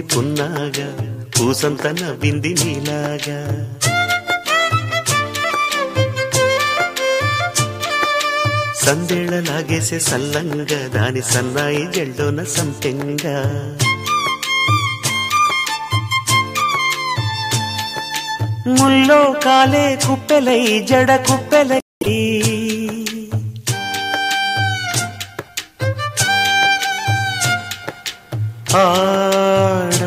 పున్నాగా పూసంత నవ్వింది నీలాగా సందేళ లాగేసే సల్లంగా దాని సన్నాయి జల్లోన సంపెంగా ముల్లో కాలే కుప్పెలై జడ కుప్పెలై ఆడ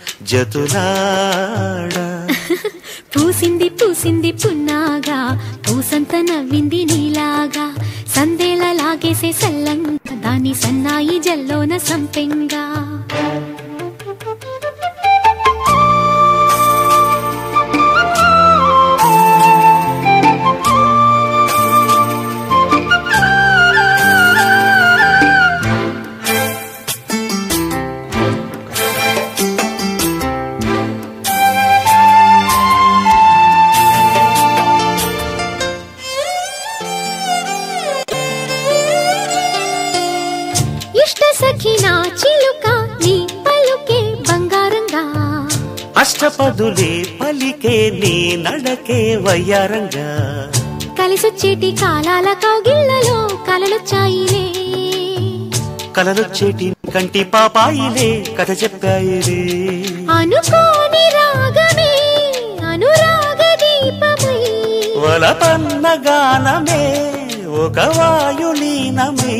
జతులాడ పూసింది పూసింది పున్నాగా పూసంత నవ్వింది నీలాగా సందేళ లాగేసే సల్లంగా దాని సన్నాయి జల్లోన సంపెంగా ఇష్ట సఖినా చిలుక నీ పలుకే బంగారంగా అష్టపదులే పలికే నీ నడకే వయ్యారంగా కలిసొచ్చేటి కాలాల కౌగిళ్లలో కలలొచ్చాయిలే కలలొచ్చేటి కంటి పాపాయిలే కథ చెప్పాయిలే అనుకోని రాగమే అనురాగ దీపమై వలపన్న గానమే ఒక వాయులీనమే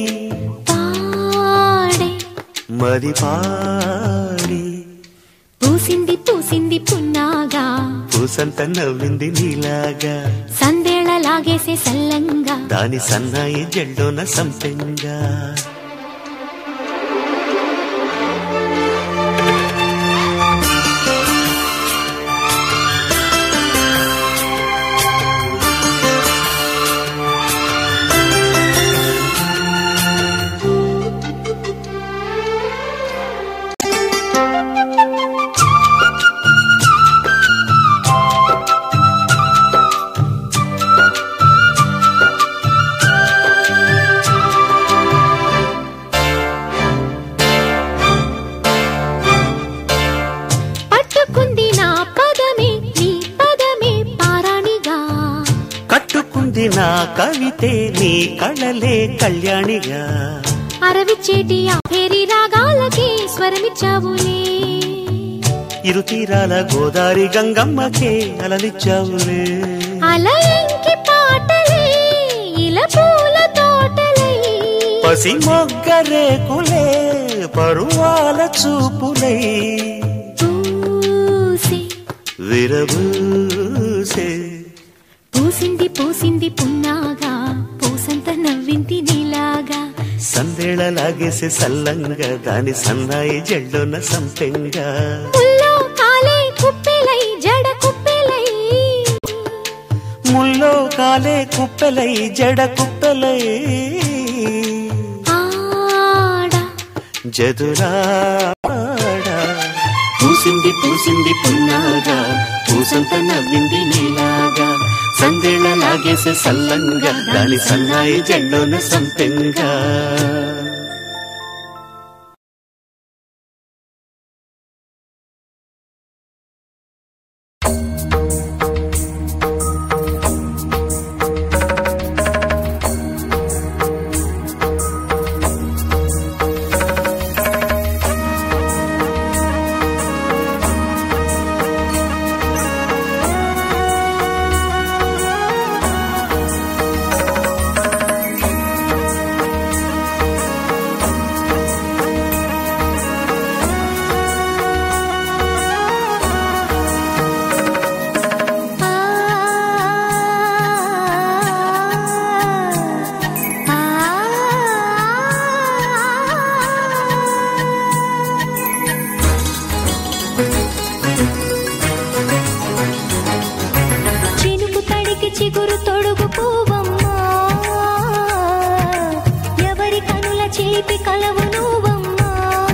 పాడే మరి పాడి పూసింది పూసింది పున్నాగా పూసంత నవ్వింది నీలాగా సందేళ లాగేసే సల్లంగా దాని సన్నాయి జల్లోన సంపెంగా పట్టుకుంది నా పదమే నీ పదమే పారాణిగా కట్టుకుంది నా కవితే నీ కళలే కళ్యాణిగా అరవిచ్చేటి ఆ పేరి రాగాలకి స్వరమిచ్చావులే ఇరు తీరాల గోదారి గంగమ్మకే అలలిచ్చావులే అలయంకి పాటలే ఇలా పూల తోటలై పసి మొగ్గరేకులే పరువాల చూపులై పూసి విరబూసే పూసింది పూసింది పున్నాగా పూసంత నవ్వింది నీలాగా సందేళ లాగేసే సల్లంగా దాని సన్నాయి జల్లోన సంపెంగా ముల్లో కాలే కుప్పెలై జడ కుప్పెలై ముల్లో కాలే కుప్పెలై జడ కుప్పెలై ఆడ జదురాడా పూసింది పూసింది పున్నాగా పూసంత నవ్వింది నీలాగా సందేళ లాగేసే సల్లంగా దాని సన్నాయి జల్లోన సంపెంగా చినుకు తడికి చిగురు తొడుగు పూవమ్మా ఎవరి కనుల చేపి కలవు నువ్వమ్మా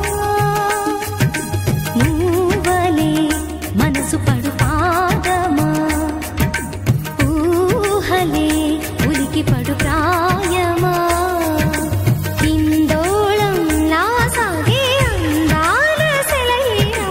నువ్వలే మనసు పడు పాదమా ఊహలే ఉలికి పడు ప్రాయమా హిందోళం నా సాగే అందాల సెలయేరా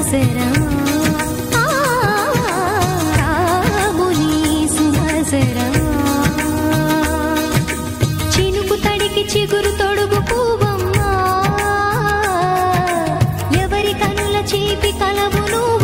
సుమసరమా ఆ, రాముని సుమసరమా చినుకు తడికి చిగురు తొడుగు పువ్వమ్మా ఎవరి కనుల చీపి కలవు నువ్వు